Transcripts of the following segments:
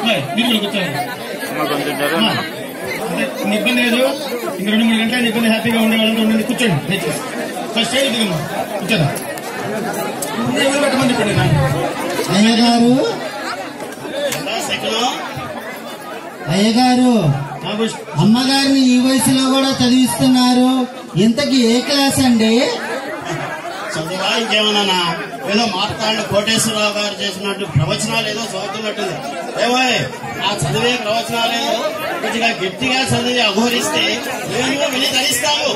అబ్బాయి మీరు కూడా కూర్చోండి అమ్మ కొంచెం జరగండి అమ్మా, అంటే నీ ఇబ్బంది లేదు ఇంక రెండు మూడు గంటల ఇబ్బంది హ్యాపీగా ఉండే వాళ్ళంతా ఉండండి కూర్చోండి దయచేసి ఫస్ట్ స్టేజ్ దిగమ్మా కూర్చోండి ఎవరు పెట్టమని చెప్పండి నాకు అయ్యగారు అయ్యగారు అమ్మగారిని ఈ వయసులో కూడా చదివిస్తున్నారు ఇంతకి ఏ క్లాస్ అండి చదువా ఇంకేమన్నా ఏదో మార్తాండ కోటేశ్వరరావు గారు చేసినట్టు ప్రవచనాలు ఏదో చదువుతున్నట్టుంది ఏమోయ్ ఆ చదివే ప్రవచనాలు కొద్దిగా గట్టిగా చదివి అఘోరిస్తే మేము విని ధరిస్తాము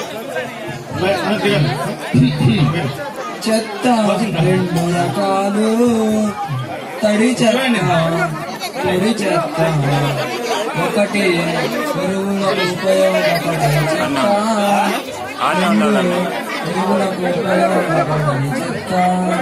చెత్త రెండు రకాలు తడి చెత్త పొడి చెత్త ఒకటి ఎరువులకు ఉపయోగపడే చెత్త ఆనే ఉండాలన్న ఎరువులకు ఉపయోగపడే చెత్త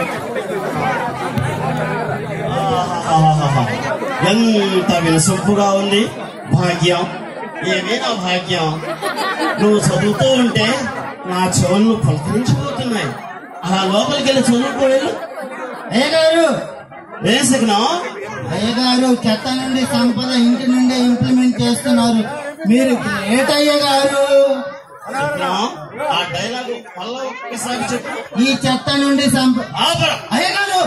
ఆహాహాహాహా. ఎంత వినసొంపుగా ఉంది భాగ్యం ఏమేనా భాగ్యం నువ్వు చదువుతూ ఉంటే నా చెవులు పలకరించిపోతున్నాయి అలా లోపలికి వెళ్ళి చదువుకోలేదు అయ్యగారు వేసుకున్నావు అయ్యగారు చెత్త నుండి సంపద ఇంటి నుండే ఇంప్లిమెంట్ చేస్తున్నారు మీరు గ్రేట్ అయ్యగారు ఆ డైలాగు మళ్ళా ఒక్కసారి చెప్పు ఈ చెత్త నుండి సంప ఆపరా. అయ్యగారు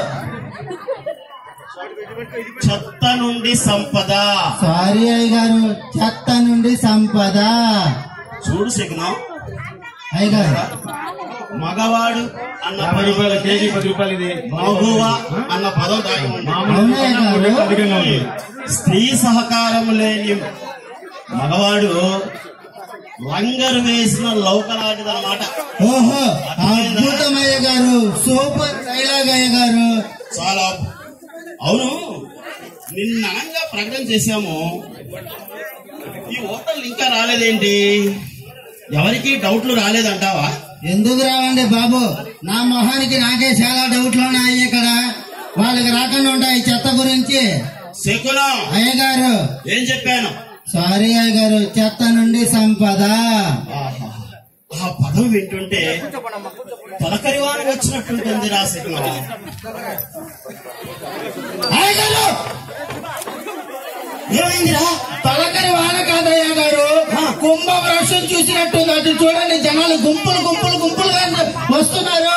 చెత్త నుండి సంపద సారీ అయ్యగారు చెత్త నుండి సంపద చూడు సిగ్నం అయ్యగారు మగవాడు అన్న యాభై పదం రూపాయల కేజీ పది రూపాయలు ఇది మగువ అన్న పదం దాగి ఉంది మామూలు అవునా కన్నా గారు? అధికంగా ఉంది స్త్రీ సహకారం లేని మగవాడు లంగరు వేసిన లౌకలాంటిదన్నమాట ఓహో అద్భుతం అయ్యగారు సూపర్ డైలాగ్ అయ్యగారు చాలా అవును నిన్న అనంగా ప్రకటన చేశాము ఈ హోటల్ ఇంకా రాలేదేంటి ఎవరికి డౌట్లు రాలేదంటావా ఎందుకు రావండి బాబు నా మొహానికి నాకే చాలా డౌట్లు ఉన్నాయి ఇక్కడ వాళ్ళకి రాకుండా ఉంటాయి ఈ చెత్త గురించి శకునం అయ్యగారు ఏం చెప్పాను సారీ అయ్యగారు చెత్త నుండి సంపద ఆహా. ఆ పదం వింటుంటే తొలకరివారు వచ్చినట్టుంటుంది రా శకునం అయ్యగారు ఏమైందిరా తలకరి వాన కాదయ్య గారు కుంభ వృక్షం చూసినట్టుంది అటు చూడండి జనాలు గుంపులు గుంపులు గుంపులుగా వస్తున్నారు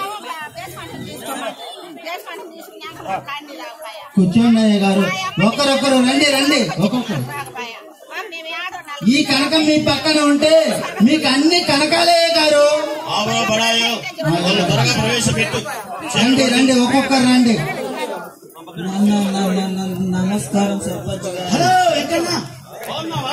కూర్చోండి అయ్య గారు ఒకరొకరు రండి రండి ఒక్కొక్కరు ఈ కనకం మీ పక్కన ఉంటే మీకు అన్ని కనకాలే గారు ఆవరో బడాయో వాళ్ళు త్వరగా ప్రవేశపెట్టు రండి రండి ఒక్కొక్కరు రండి న- న- న- న- నమస్కారం సర్పంచ్ గారు హలో వెంకన్న బాగున్నావా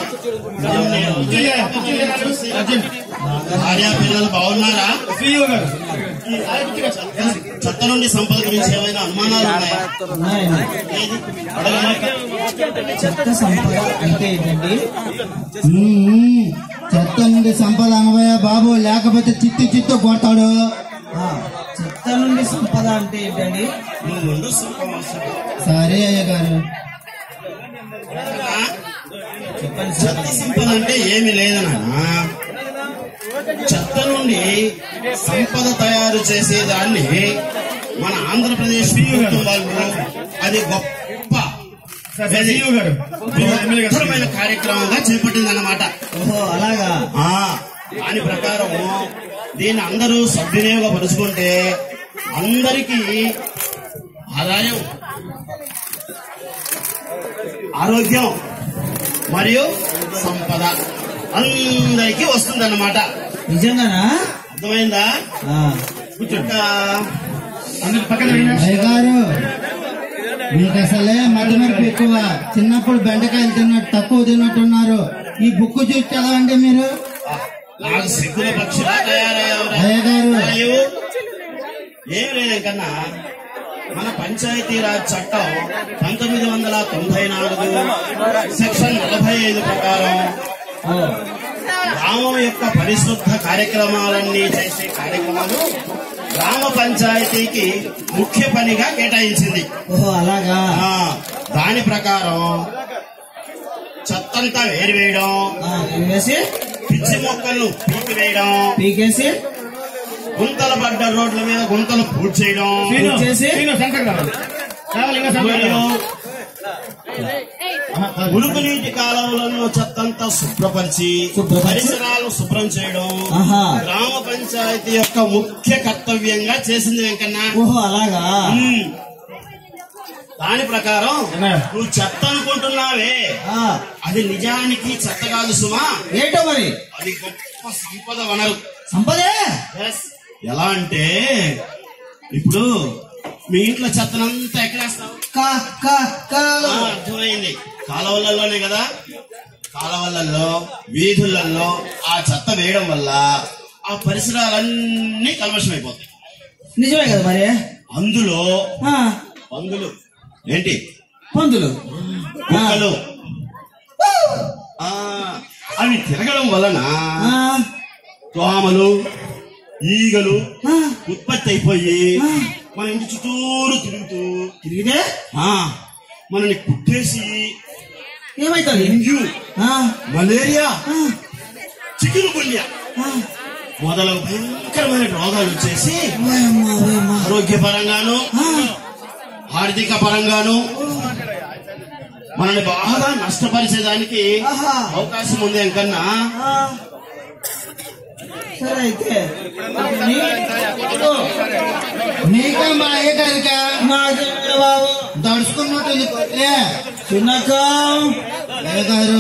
భార్య పిల్లలు బాగున్నారా సీఈఓ గారు చెత్త నుండి సంపద గురించి ఏమైనా అనుమానాలు ఉన్నాయా ఉన్నాయండి. ఏది? అడగమాక. చెత్త సంపద అంటే ఏంటండి మ్మ్. చెత్త నుండి సంపద అనబోయా బాబు లేకపోతే చిత్తు చిత్తు కొడతాడు ఆ, చెత్త నుండి సంపద అంటే ఏంటండి నువ్వు ముందు సుఖం అవసరం. సరే అయ్య గారు చెప్పండి చెత్త సంపద అంటే ఏమి లేదు నాన్న చెత్త నుండి సంపద తయారు చేసేదాన్ని మన ఆంధ్రప్రదేశ్ ప్రభుత్వం వాళ్ళు అది గొప్ప సీఈఓ గారు బృహత్తరమైన కార్యక్రమంగా చేపట్టిందన్నమాట ఓహో అలాగా ఆ దాని ప్రకారం దీన్ని అందరూ సద్వినియోగపరుచుకుంటే అందరికీ ఆదాయం ఆరోగ్యం మరియు సంపద అందరికీ వస్తుందన్నమాట నిజంగానా అర్థమైందా ఆ, ఇంకా అందరు పక్కన రండి. అయ్య గారు మీకు అసలే మతిమరుపు ఎక్కువ చిన్నప్పుడు బెండకాయలు తిన్నట్టు తక్కువ తిన్నట్టున్నారు ఈ బుక్ చూసి చదవండి మీరు నాకు సిగ్గుల పక్షిలా తయారయ్యావురా. అయ్య గారు అయ్యో, ఏం లేదు కన్నా మన పంచాయతీరాజ్ చట్టం పంతొమ్మిది వందల తొంభై నాలుగు సెక్షన్ నలభై ఐదు ప్రకారం ఓ, గ్రామం యొక్క పరిశుద్ధ కార్యక్రమాలన్నీ చేసే కార్యక్రమాలు గ్రామ పంచాయతీకి ముఖ్య పనిగా కేటాయించింది ఓహో అలాగా ఆ, దాని ప్రకారం చెత్తంతా వేరువేయడం ఆ, వేసి పిచ్చి మొక్కలను పీకివేయడం పీకేసి గుంతలు పడ్డ రోడ్ల మీద గుంతలు పూడ్చేయడం శ్రీను, చేసి? శ్రీను, శంకర్ రావాలి రావాలి ఇంకా శంకర్ మరియు రావాలి. మురుగు నీటి కాలువలను చెత్తంతా శుభ్రపరిచి శుభ్రపరిచి? పరిసరాలు శుభ్రం చేయడం ఆహా. గ్రామ పంచాయతీ యొక్క ముఖ్య కర్తవ్యంగా చేసింది వెంకన్న ఓహో అలాగా ఉమ్. దాని ప్రకారం అన్నా. నువ్వు చెత్త అనుకుంటున్నావే ఆ, అది నిజానికి చెత్త కాదు సుమా ఏంటో మరి అది గొప్ప సంపద వనరు సంపదే Yes. ఎలా అంటే ఇప్పుడు మీ ఇంట్లో చెత్తనంతా ఎక్కడేస్తావు కా కా కాలు ఆ, అర్థమైంది కాలువలలోనే కదా కాలువలలో వీధులలో ఆ చెత్త వేయడం వల్ల ఆ పరిసరాలన్నీ కల్మషం అయిపోతాయి నిజమే కదా మరి అందులో ఆ, పందులు ఏంటి పందులు ఆ, కుక్కలు ఆ, అవి తిరగడం వలన ఆ, దోమలు ఈగలు ఆ, ఉత్పత్తి అయిపోయి ఆ. మన ఇంటి చుట్టూరు తిరుగుతూ తిరిగితే ఆ, మనల్ని కుట్టేసి ఏమైతుంది డెంగ్యూ ఆ, మలేరియా ఆ, చికెన్ గుండె ఆ. మొదలగు భయంకరమైన రోగాలు వచ్చేసి ఓయమ్మా, ఓయమ్మా. ఆరోగ్యపరంగాను ఆ, ఆర్థిక పరంగాను మనల్ని బాగా నష్టపరిచేదానికి ఆహా. అవకాశం ఉంది ఎంకన్నా ఆ. సరే అయితే నీ- ఇదిగో, నీకా మా అయ్యగారిక నాకేమిరా బాబు దడుచుకున్నట్టుంది కొట్లే చిన్నక్క అయ్యగారు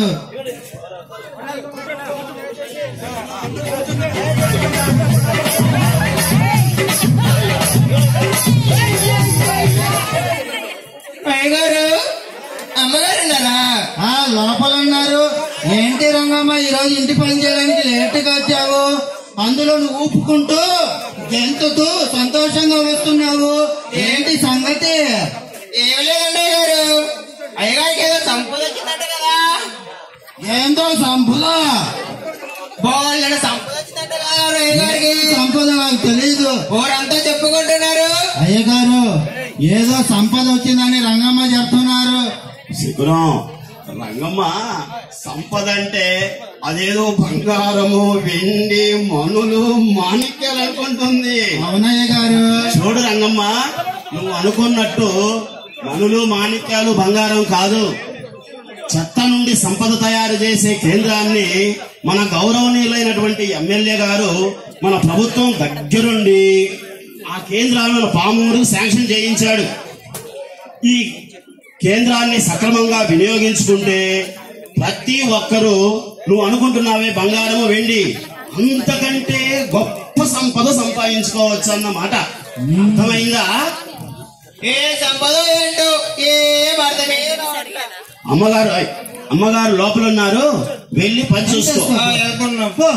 అయ్యగారు అమ్మగారు ఉన్నారా ఆ లోపల ఉన్నారు ఏంటి రంగమ్మ ఈ రోజు ఇంటి పని చేయడానికి లేటుగా వచ్చావు అందులో నువ్వు ఊపుకుంటూ గెంతుతూ సంతోషంగా వస్తున్నావు ఏంటి సంగతి ఏం లేదండి గారు అయ్యగారికి ఏదో సంపద వచ్చిందంట కదా ఏందో సంపద బాగున్నాడు సంపద వచ్చిందంట కదా అయ్యగారికి సంపద నాకు తెలీదు ఊరంతా చెప్పుకుంటున్నారు అయ్యగారు ఏదో సంపద వచ్చిందని రంగమ్మ చెప్తున్నారు శిఖరం రంగమ్మ సంపద అంటే అదేదో బంగారము వెండి మనులు మాణిక్యాలు అనుకుంటుంది అవునయ్య గారు చూడు రంగమ్మ నువ్వు అనుకున్నట్టు మనులు మాణిక్యాలు బంగారం కాదు చెత్త నుండి సంపద తయారు చేసే కేంద్రాన్ని మన గౌరవనీయులైనటువంటి ఎమ్మెల్యే గారు మన ప్రభుత్వం దగ్గరుండి ఆ కేంద్రాలను పామూరు శాంక్షన్ చేయించాడు ఈ కేంద్రాన్ని సక్రమంగా వినియోగించుకుంటే ప్రతి ఒక్కరూ నువ్వు అనుకుంటున్నావే బంగారము వెండి అంతకంటే గొప్ప సంపద సంపాదించుకోవచ్చు అన్నమాట అర్థమైందా ఏ సంపద ఏంటో ఏం అర్థమే అమ్మగారు ఐ, అమ్మగారు లోపల ఉన్నారు వెళ్ళి పని చూసుకో వెళ్తున్నాం పో.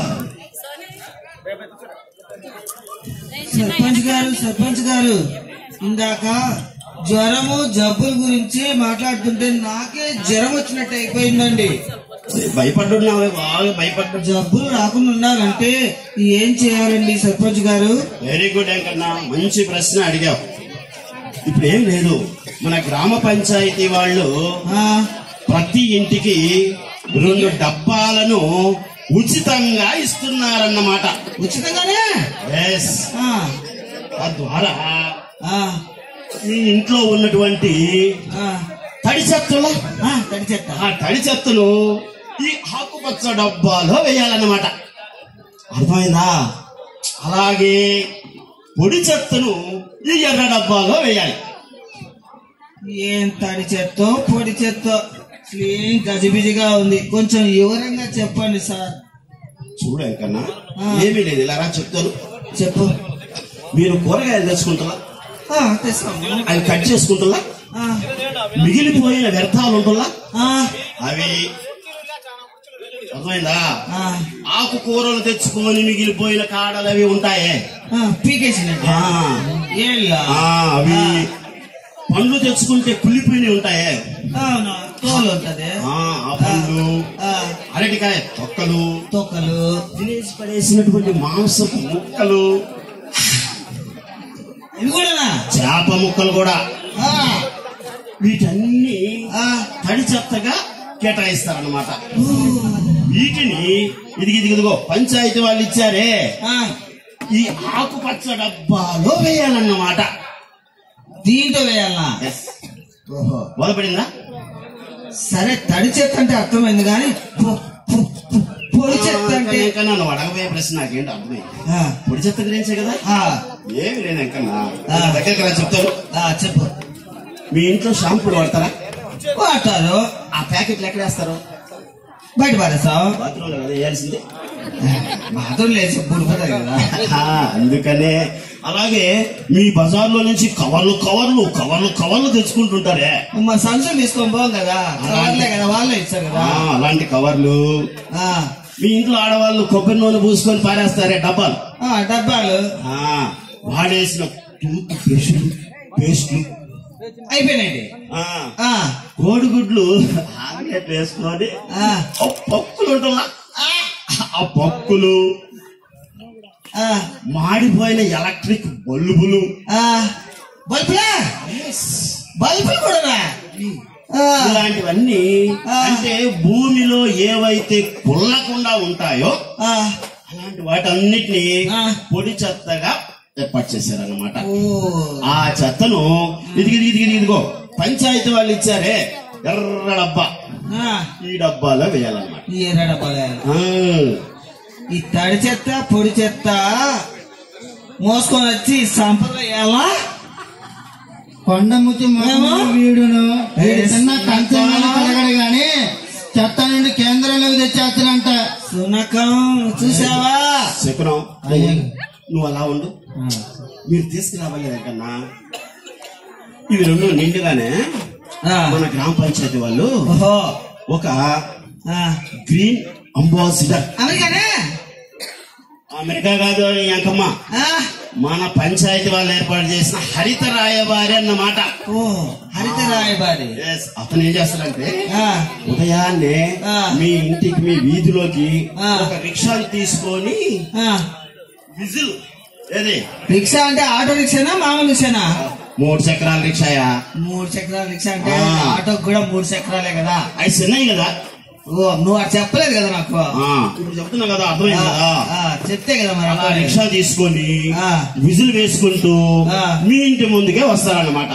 సర్పంచ్ గారు సర్పంచ్ గారు ఇందాక జ్వరము జబ్బుల గురించి మాట్లాడుతుంటే నాకే జ్వరం వచ్చినట్టు అయిపోయిందండి భయపడ్డున్నావే బాగా భయపడ్డు జబ్బులు రాకుండా ఉండాలంటే ఏం చేయాలండి సర్పంచ్ గారు వెరీ గుడ్ వెంకన్న మంచి ప్రశ్న అడిగావు ఇప్పుడు ఏం లేదు మన గ్రామ పంచాయతీ వాళ్ళు ఆ, ప్రతి ఇంటికి రెండు డబ్బాలను ఉచితంగా ఇస్తున్నారన్నమాట ఉచితంగానే ఎస్ ఆ, తద్వారా ఆ, ఈ ఇంట్లో ఉన్నటువంటి ఆ, తడి చెత్తలు ఆ, తడి చెత్త ఆ తడి చెత్తను ఈ ఆకుపచ్చ డబ్బాలో వేయాలన్నమాట అర్థమైందా అలాగే పొడి చెత్తను ఈ ఎర్ర డబ్బాలో వేయాలి ఏం తడి చెత్తో పొడి చెత్తో అసలు ఏం గజిబిజిగా ఉంది కొంచెం వివరంగా చెప్పండి సార్ చూడు కన్నా ఆ. ఏమీ లేదు ఇలా రా చెప్తాను చెప్పు మీరు కూరగాయలు తెచ్చుకుంటారా ఆ, తెస్తాము అవి కట్ చేసుకుంటారా ఆ, మిగిలిపోయిన వ్యర్థాలు ఉంటుందా ఆ, అవి అర్థమైందా ఆ, ఆకుకూరలు తెచ్చుకొని మిగిలిపోయిన కాడలు అవి ఉంటాయే ఆ, పీకేసినట్టు ఆ, ఏళ్ళా ఆ, అవి పండ్లు తెచ్చుకుంటే కుళ్ళిపోయినవి ఉంటాయే అవును తోలు ఉంటది ఆ, ఆ పండ్లు ఆ, అరటికాయ తొక్కలు తొక్కలు తినేసి పడేసినటువంటి మాంసపు ముక్కలు ఇవి కూడా చేప ముక్కలు కూడా వీటన్ని ఆ, తడి చెత్తగా కేటాయిస్తారన్నమాట వీటిని ఇది ఇది ఇదిగో పంచాయతీ వాళ్ళు ఇచ్చారే ఆ, ఈ ఆకుపచ్చ డబ్బాలో వేయాలన్నమాట దీంట్లో వేయాలా Yes. బోధపడిందా సరే తడి చెత్త అంటే అర్థమైంది కానీ పొ- పొ- పొ- పొడి చెత్త అంటే ఇంకా నన్ను అడగబోయే ప్రశ్న నాకేంటి అర్థమైంది ఆ, పొడి చెత్త గురించే కదా ఆ, ఏమి లేదు ఇంకా ఆ. దగ్గరికి రా చెప్తారు ఆ, చెప్పు మీ ఇంట్లో షాంపూలు వాడతారా వాటారు ఆ ప్యాకెట్లు ఎక్కడ వేస్తారు బయట పారేస్తావు బాత్రూంలో కదా వేయాల్సింది బాత్రూమ్ లేచి పుడిపోతాయి కదా ఆ, అందుకనే అలాగే మీ బజార్లో నుంచి కవర్లు కవర్లు కవర్లు కవర్లు తెచ్చుకుంటుంటారే మా సంచులు తీసుకొని పోం కదా వాళ్ళే కదా వాళ్ళే ఇచ్చారు ఆ, కదా అలాంటి కవర్లు ఆ, మీ ఇంట్లో ఆడవాళ్ళు కొబ్బరి నూనె పూసుకొని పారేస్తారే డబ్బాలు ఆ, డబ్బాలు ఆ, వాడేసిన టూత్ బ్రష్లు పేస్ట్లు అయిపోయినాయండి ఆ, ఆ, కోడిగుడ్లు ఆమ్లెట్ వేసుకొని ఆ, ఆ పప్పులు ఉంటుందా ఆ పప్పులు ఆ, మాడిపోయిన ఎలక్ట్రిక్ బల్బులు ఆ. బల్బులా బల్బులు కూడా ఇలాంటివన్నీ ఆ. అంటే భూమిలో ఏవైతే కుల్లకుండా ఉంటాయో అలాంటి వాటన్నిటిని ఆ. పొడి చెత్తగా ఏర్పాటు చేశారన్నమాట ఓ ఆ చెత్తను ఇదిగి ఇదిగి ఇదిగో పంచాయతీ వాళ్ళు ఇచ్చారే ఎర్ర డబ్బా ఆ, ఈ డబ్బాలో వేయాలన్నమాట ఈ ఎర్ర డబ్బాలు ఆ, ఈ తడి చెత్త పొడి చెత్త మోసుకొని వచ్చి సంపద ఎలా కొండ ముచ్చి మొహము వీడును చిన్న కంచం మీద కడగడు గాని చెత్త నుండి కేంద్రంలోకి తెచ్చేస్తానంట సునకం చూసావా శకునం అయ్యో. నువ్వు అలా ఉండు మీరు తీసుకురావాలి కన్నా ఇవి రెండు నిండుగానే ఆ, మన గ్రామ పంచాయతీ వాళ్ళు ఓహో ఒక ఆ, గ్రీన్ అంబాసిడర్ అందుకనే అమెరికా కాదు ఈ అంకమ్మ ఆ, మన పంచాయతీ వాళ్ళు ఏర్పాటు చేసిన హరిత రాయబారి అన్నమాట ఓ హరిత రాయబారి Yes, అతను ఏం చేస్తాడంటే ఆ, ఉదయాన్నే ఆ. మీ ఇంటికి మీ వీధిలోకి ఆ. ఒక రిక్షాలు తీసుకొని ఆ. విజిల్ ఏది రిక్షా అంటే ఆటో రిక్షానా మామూలు రిక్షానా మూడు చక్రాల రిక్షాయా మూడు చక్రాల రిక్షా అంటే ఆ. ఆటోకి కూడా మూడు చక్రాలే కదా అవి చిన్నవి కదా ఓ నువ్వు అది చెప్పలేదు కదా నాకు ఆ, ఇప్పుడు చెప్తున్నా కదా అర్థమైంది కదా ఆ, చెప్తే కదా మరి అలా అర్థమైంది. రిక్షా తీసుకొని ఆ. విజిల్ వేసుకుంటూ ఆ. మీ ఇంటి ముందుకే వస్తారన్నమాట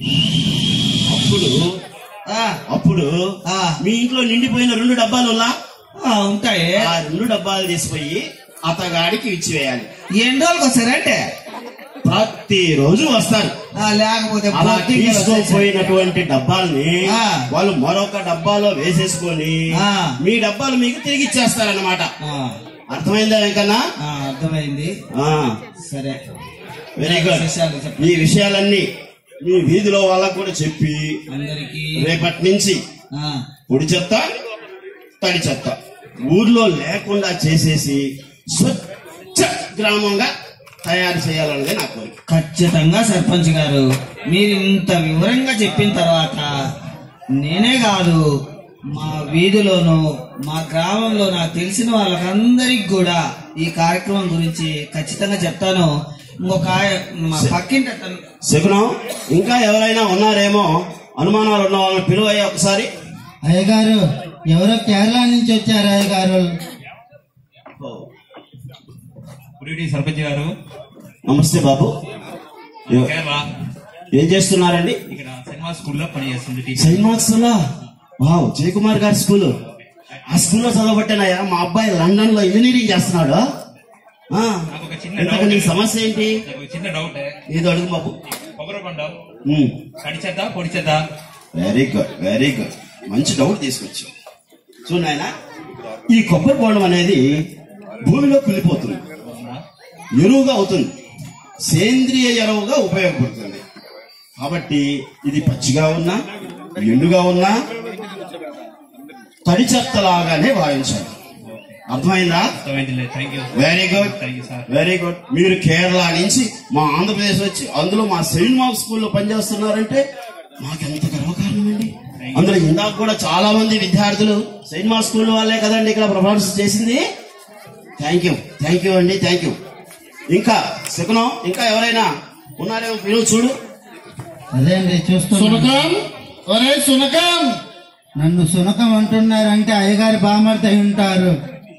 అప్పుడు ఆ, అప్పుడు ఆ. మీ ఇంట్లో నిండిపోయిన రెండు డబ్బాలు ఉన్నా ఆ, ఉంటాయి ఆ రెండు డబ్బాలు తీసిపోయి అతగాడికి ఇచ్చివేయాలి ఎన్ని రోజులకు వస్తారంటే ప్రతిరోజు వస్తారు ఆ, లేకపోతే అలా పొట్టింగలు వచ్చేసాయి. తీసుకోపోయినటువంటి డబ్బాల్ని ఆ. వాళ్ళు మరొక డబ్బాలో వేసేసుకొని ఆ. మీ డబ్బాలు మీకు తిరిగి ఇచ్చేస్తారన్నమాట ఆ, అర్థమైందా వెంకన్నా ఆ, అర్థమైంది సరే వెరీ గుడ్ విషయాలు చెప్పు. ఈ విషయాలన్నీ మీ వీధిలో వాళ్ళకు కూడా చెప్పి అందరికి రేపటి నుంచి ఆ, పొడి చెత్త తడి చెత్త ఊర్లో లేకుండా చేసేసి స్వచ్ఛ గ్రామంగా తయారు చేయాలన్నదే నా కోరిక ఖచ్చితంగా సర్పంచ్ గారు మీరు ఇంత వివరంగా చెప్పిన తర్వాత నేనే కాదు మా వీధిలోను మా గ్రామంలో నాకు తెలిసిన వాళ్ళకందరికి కూడా ఈ కార్యక్రమం గురించి ఖచ్చితంగా చెప్తాను ఇంకొక ఆయ- మా పక్కింటి అతను శకునం ఇంకా ఎవరైనా ఉన్నారేమో అనుమానాలు ఉన్న వాళ్ళని పిలువయ్యా ఒకసారి అయ్యగారు ఎవరో కేరళ నుంచి వచ్చారు అయ్యగారు గుడ్ ఈవినింగ్ సర్పంచ్ గారు నమస్తే బాబు ఎవ- కేరళ ఏం చేస్తున్నారండి ఇక్కడ సినిమా స్కూల్లో పనిచేస్తుంది టీచర్ సెయింట్ మార్క్స్ లో వావ్ జయకుమార్ గారి స్కూల్ ఆ స్కూల్లో చదవబట్టేనాయా మా అబ్బాయి లండన్ లో ఇంజనీరింగ్ చేస్తున్నాడు ఆ, నాకు ఒక చిన్న ఇంతకు డౌట్ నీ సమస్య ఏంటి నాకు ఒక చిన్న డౌట్ ఏదో అడుగు బాబు కొబ్బరి బండ ఉమ్. కడిచేద్దా పొడిచేద్దా వెరీ గుడ్ వెరీ గుడ్ మంచి డౌట్ తీసుకొచ్చు చూడు నాయన ఈ కొబ్బరి బోండం అనేది భూమిలో కుళ్ళిపోతుంది ఎరువుగా అవుతుంది సేంద్రియ ఎరువుగా ఉపయోగపడుతుంది కాబట్టి ఇది పచ్చిగా ఉన్నా ఎండుగా ఉన్నా తడి చెత్తలాగానే భావించాలి అర్థమైందా అర్థమైంది thank you very good thank you sir very good మీరు కేరళ నుంచి మా ఆంధ్రప్రదేశ్ వచ్చి అందులో మా సెయింట్ మార్క్ స్కూల్లో పనిచేస్తున్నారంటే మాకెంత గర్వకారణం అండి అందులో ఇందాక కూడా చాలా మంది విద్యార్థులు సెయింట్ మార్క్ స్కూల్ వాళ్ళే కదండి ఇక్కడ ప్రొఫార్మెన్స్ చేసింది థ్యాంక్ యూ థ్యాంక్ యూ అండి థ్యాంక్ యూ ఇంకా శకునం ఇంకా ఎవరైనా ఉన్నారేమో పిలువు చూడు అదే అండి చూస్తున్నా సునకం ఒరే సునకం నన్ను సునకం అంటున్నారంటే అయ్యగారి బామర్త అయి ఉంటారు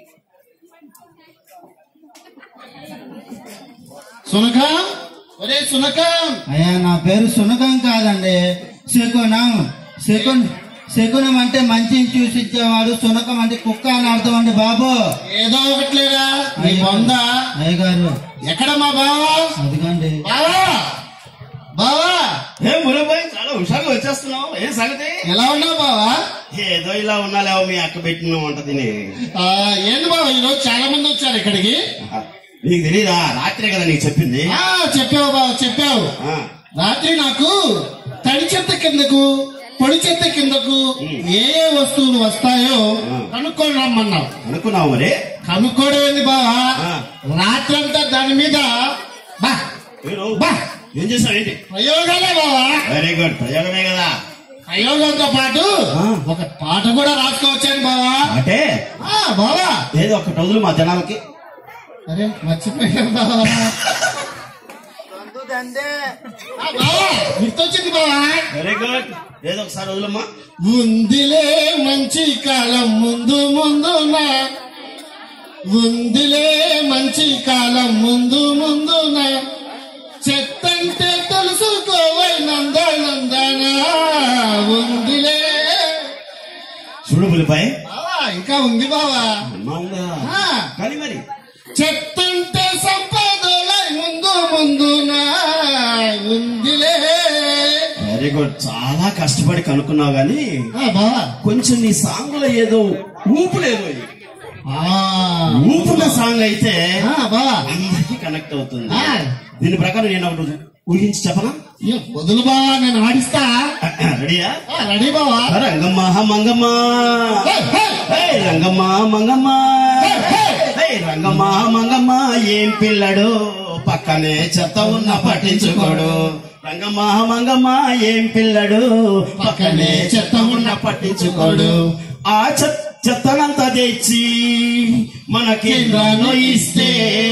సునకం ఒరే సునకం అయ్యా నా పేరు సునకం కాదండి శకునం శకున్ శకునం అంటే మంచిని చూసి ఇచ్చేవాడు సునకం అంటే కుక్క అని అర్థం అండి బాబు ఏదో ఒకట్లేరా నీ బొంద అయ్యగారు ఎక్కడ మా బావా అదిగండి బావా బావా ఏ మురబాయ్ చాలా హుషారుగా వచ్చేస్తున్నావు ఏ సంగతి ఎలా ఉన్నావు బావా ఏదో ఇలా ఉన్నాలేవో మీ అక్క పెట్టిన వంట తిని ఏంది బావా ఈరోజు చాలా మంది వచ్చారు ఇక్కడికి నీకు తెలీదా రాత్రే కదా నీకు చెప్పింది చెప్పావు బావా చెప్పావు రాత్రి నాకు తడి చెత్త కిందకు పొడి చెత్త కిందకు ఏ ఏ వస్తువులు వస్తాయో కనుక్కొని రమ్మన్నావు అనుకున్నావు మరి కనుక్కోవడం ఏంది బావా రాత్రంతా దాని మీద బా బా ఏం చేసావు ఏంటి ప్రయోగాలే బావా వెరీ గుడ్ ప్రయోగమే కదా ప్రయోగంతో పాటు ఒక పాట కూడా రాసుకోవచ్చాను బావా అంటే బావా ఏదో ఒక రోజులు మా జనాలకి అరే మర్చిపోయాను బావా ఆ, బావా గుర్తొచ్చింది బావా వెరీ గుడ్ ఏదో ఒకసారి వదులమ్మా ఉందిలే మంచి కాలం ముందు ముందున ఉందిలే మంచి కాలం ముందు ముందున చెత్తంటే తెలుసుకోవై నందనందన ఉందిలే చూడు పులిపాయ్ ఇంకా ఉంది బావా కానీ మరి చెత్తంటే సంపదలై ముందు ముందున ఉందిలే వెరీ గుడ్ చాలా కష్టపడి కనుక్కున్నావు గాని కొంచెం నీ సాంగులో ఏదో ఊపు లేదు ఊపున్న సాంగ్ అయితే అందరికి కనెక్ట్ అవుతుంది దీని ప్రకారం నేను ఒకటి ఊహించి చెప్పనా వదులు బావా నేను ఆడిస్తా రెడీయా రెడీ బావా రంగమ్మ మంగమ్మ హే, రంగమ్మ మంగమ్మ హే, రంగమ్మ మంగమ్మ ఏం పిల్లడు పక్కనే చెత్త ఉన్న పట్టించుకోడు రంగమ్మ మంగమ్మ ఏం పిల్లడు పక్కనే చెత్త ఉన్న పట్టించుకోడు ఆ చెత్త చెత్తనంతా తెచ్చి మన కేంద్రాన్ని ఇస్తే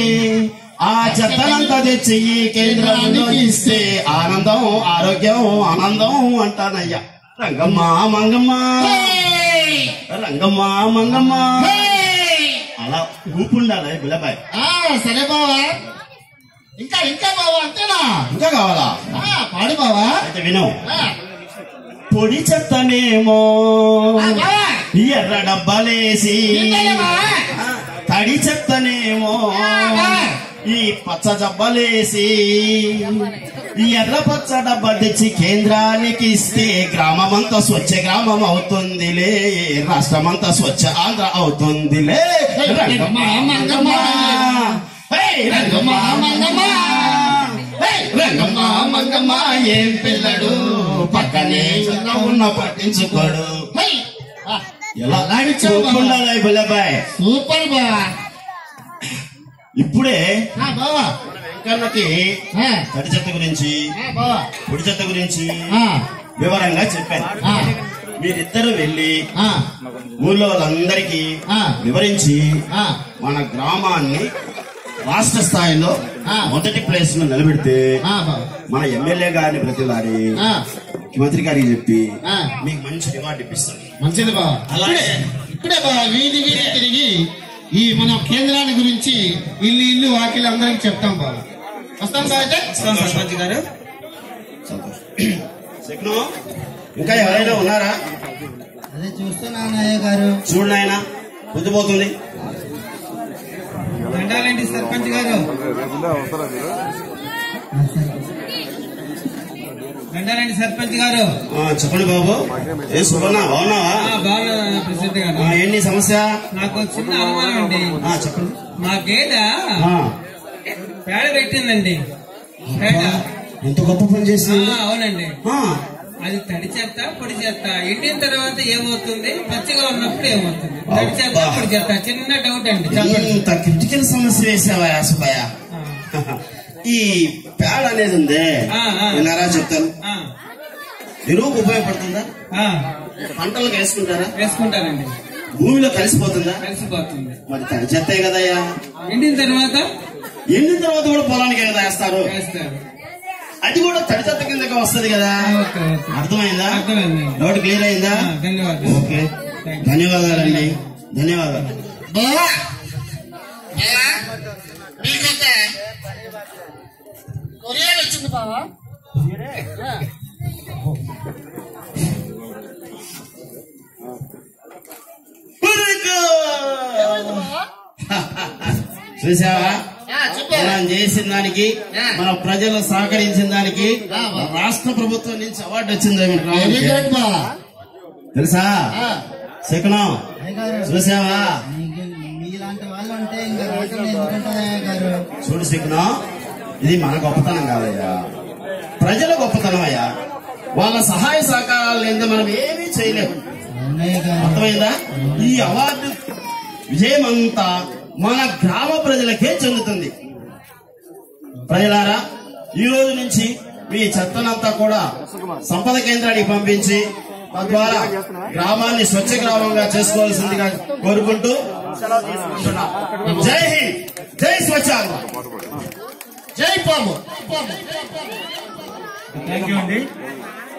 ఆ చెత్తనంతా తెచ్చి ఈ కేంద్రాన్ని ఇస్తే ఆనందం ఆరోగ్యం ఆనందం అంటానయ్యా రంగమ్మ మంగమ్మ రంగమ్మ మంగమ్మ అలా ఊపు ఉండాలి బిల్లబాయ్ సరే బావా ఇంకా ఇంకా బావా అంతేనా ఇంకా కావాలా పాడు బావా అయితే విను పొడి చెత్తనేమో ఎర్ర డబ్బాలేసి తడి చెత్తనేమో ఈ పచ్చ జబ్బలేసి ఈ ఎర్ర పచ్చ డబ్బా తెచ్చి కేంద్రానికి ఇస్తే గ్రామమంతా స్వచ్ఛ గ్రామం అవుతుందిలే రాష్ట్రమంతా స్వచ్ఛ ఆంధ్ర అవుతుందిలే రంగమ్మ మంగమ్మ హే, రంగమ్మ మంగమ్మ హే, రంగమ్మ మంగమ్మ ఏం పిల్లడు పక్కనే చిన్న ఉన్న పట్టించుకోడు ఎలా ఉండాలి బుల్లబాయ్ సూపర్ బా ఇప్పుడే బావా వెంకన్నకి తడి చెత్త గురించి పొడి చెత్త గురించి వివరంగా చెప్పాను మీరిద్దరు వెళ్ళి ఊళ్ళో వాళ్ళందరికీ వివరించి మన గ్రామాన్ని రాష్ట్ర స్థాయిలో మొదటి ప్లేస్ లో నిలబెడితే మన ఎమ్మెల్యే గారిని ప్రతిలాడి ముఖ్యమంత్రి గారికి చెప్పి మీకు మంచి రివార్డు ఇప్పిస్తాను మంచిది బావ అలాగే ఇప్పుడే బావ వీధి వీధి తిరిగి ఈ మన కేంద్రాన్ని గురించి ఇల్లు ఇల్లు వాకిలు అందరికి చెప్తాం బావ వస్తాం బావ అయితే సర్పంచ్ గారు శకునం, ఇంకా ఎవరైనా ఉన్నారా అదే చూస్తున్నాను అయ్య గారు చూడు నాయన పొద్దుపోతుంది దండాలండి సర్పంచ్ గారు దండాలండి సర్పంచ్ గారు ఆ, చెప్పండి బాబు ఏ సువర్ణ బాగున్నావా ఆ, బాగున్నా ప్రెసిడెంట్ ఆ, గారు ఏంటి సమస్య నాకు ఒక చిన్న అనుమానం అండి ఆ, చెప్పండి మా గేదె ఆ, పేడ పెట్టిందండి పేడ ఎంత గొప్ప పని ఆ, చేసింది అవునండి ఆ, అది తడి చెత్త పొడి చెత్త ఎండిన తర్వాత ఏమవుతుంది పచ్చిగా ఉన్నప్పుడు ఏమవుతుంది తడి చెత్త అబ్బా. పొడి చెత్త చిన్న డౌట్ అండి చెప్పండి ఇంత క్రిటికల్ సమస్య వేసావా యాసభయ ఆ, ఈ పేడ అనేది ఉంది ఆ, ఆ. విన్నారా చెప్తాను ఆ, ఎరువుకు ఉపయోగపడుతుందా ఆ, పంటలకు వేసుకుంటారా వేసుకుంటానండి భూమిలో కలిసిపోతుందా కలిసిపోతుంది మరి తడి చెత్తే కదయ్యా ఎండిన తర్వాత ఎండిన తర్వాత కూడా పొలానికి కదా వేస్తారు వేస్తారు అది కూడా తడి చెత్త కిందకి వస్తది కదా ఓకే ఓకే అర్థమైందా అర్థమైంది డౌట్ క్లియర్ అయిందా ఆ, ధన్యవాదాలు ఓకే ధన్యవాదాలండి ధన్యవాదాలు చూసావా మనం చేసిన దానికి మన ప్రజలు సహకరించిన దానికి రాష్ట్ర ప్రభుత్వం నుంచి అవార్డు వచ్చింది మన వెరీ గ్రామానికి. గుడ్ బా తెలుసా శకునం చూసావా మీకు మీలాంటి వాళ్ళు ఉంటే ఇంకా రాష్ట్రం ఎందుకుంటుందా గారు చూడు శకునం ఇది మన గొప్పతనం కాదయ్యా ప్రజల గొప్పతనం అయ్యా వాళ్ళ సహాయ సహకారాలు లేదా మనం ఏమీ చేయలేము అన్నయ్య గారు అర్థమైందా ఈ అవార్డు విజయం అంతా మన గ్రామ ప్రజలకే చెందుతుంది ప్రజలారా ఈ రోజు నుంచి మీ చెత్తనంతా కూడా సంపద కేంద్రానికి పంపించి తద్వారా గ్రామాన్ని స్వచ్ఛ గ్రామంగా చేసుకోవాల్సిందిగా కోరుకుంటూ సెలవు తీసుకుంటున్నా జై హింద్ జై స్వచ్ఛాంధ్ర జై పాము థ్యాంక్ యూ అండి